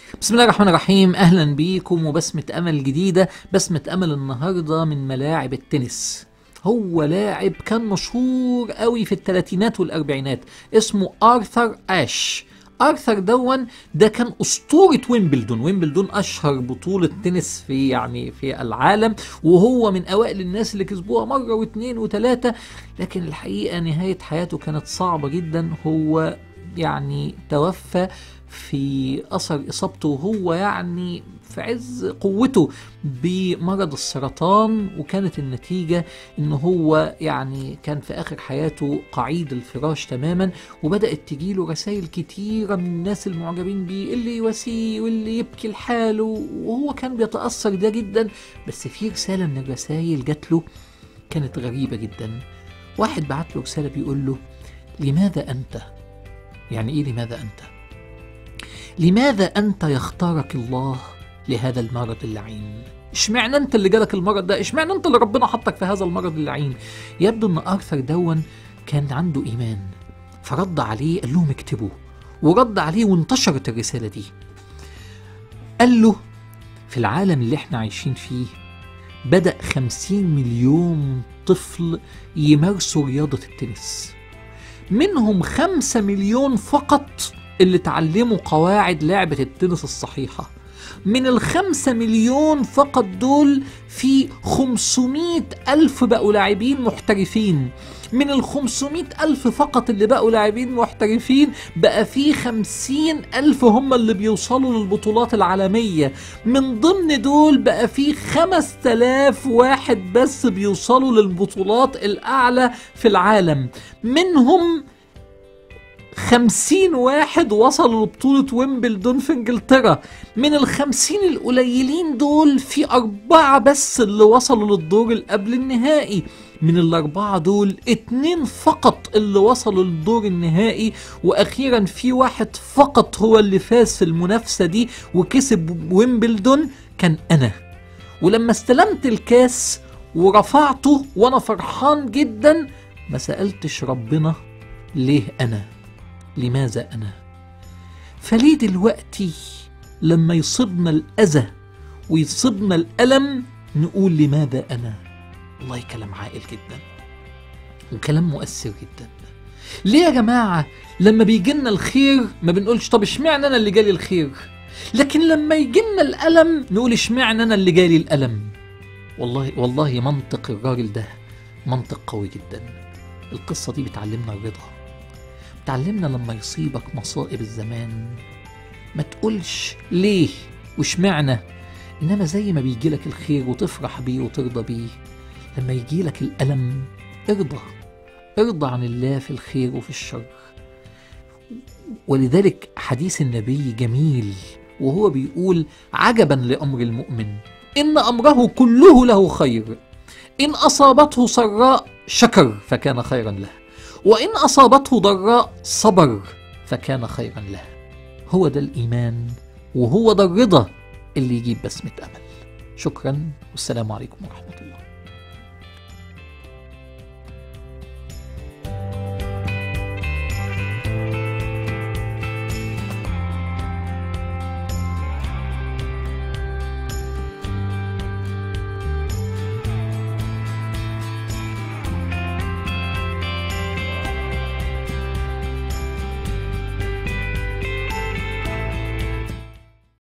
بسم الله الرحمن الرحيم اهلا بيكم وبسمة امل جديدة بسمة امل النهاردة من ملاعب التنس هو لاعب كان مشهور قوي في الثلاثينات والاربعينات اسمه ارثر اش ارثر دون ده كان اسطورة ويمبلدون ويمبلدون اشهر بطولة تنس في يعني في العالم وهو من اوائل الناس اللي كسبوها مرة واثنين وثلاثة لكن الحقيقة نهاية حياته كانت صعبة جدا هو يعني توفى في اثر اصابته وهو يعني في عز قوته بمرض السرطان وكانت النتيجه ان هو يعني كان في اخر حياته قعيد الفراش تماما وبدات تجيله رسائل كتيره من الناس المعجبين بيه اللي يواسيه واللي يبكي لحاله وهو كان بيتاثر ده جدا بس في رساله من الرسائل جات له كانت غريبه جدا واحد بعت له رساله بيقول له لماذا انت يعني ايه لماذا انت لماذا انت يختارك الله لهذا المرض اللعين اشمعنى انت اللي جالك المرض ده اشمعنى انت اللي ربنا حطك في هذا المرض اللعين يبدو ان ارثر دون كان عنده ايمان فرد عليه قال لهم اكتبوا ورد عليه وانتشرت الرسالة دي قال له في العالم اللي احنا عايشين فيه بدأ خمسين مليون طفل يمارسوا رياضة التنس منهم خمسة مليون فقط اللي اتعلموا قواعد لعبة التنس الصحيحة من الخمسة مليون فقط دول في 500 ألف بقوا لاعبين محترفين من ال 500 ألف فقط اللي بقوا لاعبين محترفين بقى في 50 ألف هم اللي بيوصلوا للبطولات العالمية من ضمن دول بقى في 5000 واحد بس بيوصلوا للبطولات الأعلى في العالم منهم خمسين واحد وصلوا لبطولة ويمبلدون في انجلترا من الخمسين القليلين دول في أربعة بس اللي وصلوا للدور اللي قبل النهائي من الأربعة دول اتنين فقط اللي وصلوا للدور النهائي وأخيرا في واحد فقط هو اللي فاز في المنافسة دي وكسب ويمبلدون كان أنا ولما استلمت الكاس ورفعته وأنا فرحان جدا ما سألتش ربنا ليه أنا لماذا انا فليه دلوقتي لما يصيبنا الاذى ويصيبنا الالم نقول لماذا انا والله كلام عاقل جدا وكلام مؤثر جدا ليه يا جماعه لما بيجي لنا الخير ما بنقولش طب اشمعنى انا اللي جالي الخير لكن لما يجي لنا الالم نقول اشمعنى انا اللي جالي الالم والله والله منطق الراجل ده منطق قوي جدا القصه دي بتعلمنا الرضا تعلمنا لما يصيبك مصائب الزمان ما تقولش ليه واشمعنى انما زي ما بيجيلك الخير وتفرح بيه وترضى بيه لما يجيلك الالم ارضى ارضى عن الله في الخير وفي الشر ولذلك حديث النبي جميل وهو بيقول عجبا لامر المؤمن ان امره كله له خير ان اصابته سراء شكر فكان خيرا له وإن أصابته ضراء صبر فكان خيرا له هو ده الإيمان وهو ده الرضا اللي يجيب بسمة أمل شكرا والسلام عليكم ورحمة الله